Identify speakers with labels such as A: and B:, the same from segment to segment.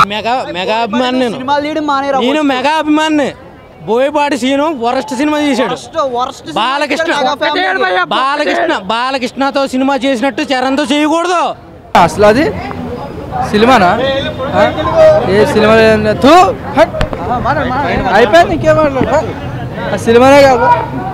A: Mega mega అభిమాని నేను
B: సినిమాలు తీయడం మానేరా
A: నేను మెగా అభిమాని బోయపాటి సీను వరస్ట్ సినిమా తీశాడు
B: వరస్ట్
A: బాలకృష్ణ బాలకృష్ణ బాలకృష్ణతో సినిమా చేసినట్టు చరణ్తో చేయకూడదు
C: అసలు అది సినిమానా ఆ? ఏ సినిమా లేదు. థూ, హట్. అయిపోయింది ఇంకేం మాట్లాడు, హట్. ఆ సినిమానే కాదు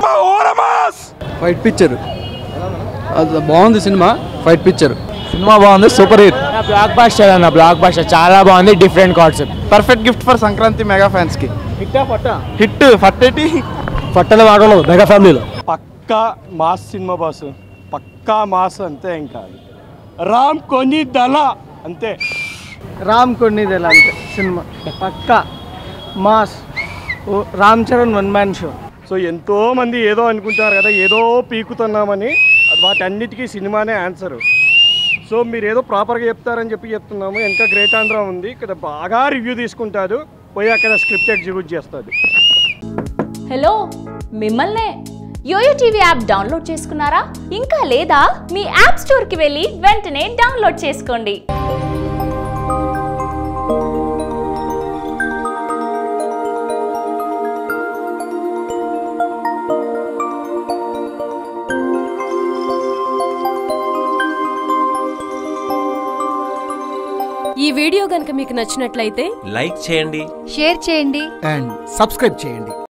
C: ఫైట్ పిక్చర్ అది బాగుంది సినిమా ఫైట్ పిక్చర్ సినిమా బాగుంది సూపర్ హిట్
D: బ్లాక్ బాస్టర్ అన్న బ్లాక్ బాస్టర్ చాలా బాగుంది different concept
C: perfect gift for Sankranti mega fans కి హిట్ ఫట్టేటి
D: పట్టణ వాడలో మెగా ఫ్యామిలీలో
E: పక్కా మాస్ సినిమా బాస్ పక్కా మాస్ అంతే ఇంకా రామ్ కొని దళ అంతే
B: రామ్ కొన్నిదెల అంతే సినిమా పక్కా మాస్ ఓ Ram Charan one man show
E: so ఎంతో మంది ఏదో అనుకుంటారు కదా ఏదో పీకుతున్నామని వాటన్నిటికీ సినిమానే ఆన్సర్ సో మీరు ఏదో ప్రాపర్గా చెప్తారని చెప్పి చెప్తున్నాము ఇంకా గ్రేట్ ఆంధ్ర ఉంది ఇక్కడ బాగా రివ్యూ తీసుకుంటారు పోయి అక్కడ స్క్రిప్ట్ ఎగ్జిక్యూట్ చేస్తుంది
F: హలో మిమ్మల్నే యోయో టీవీ యాప్ డౌన్లోడ్ చేసుకున్నారా ఇంకా లేదా మీ యాప్ స్టోర్కి వెళ్ళి వెంటనే డౌన్లోడ్ చేసుకోండి
G: ఈ వీడియో గనుక మీకు నచ్చినట్లయితే
H: లైక్ చేయండి
G: షేర్ చేయండి
B: అండ్ సబ్స్క్రైబ్ చేయండి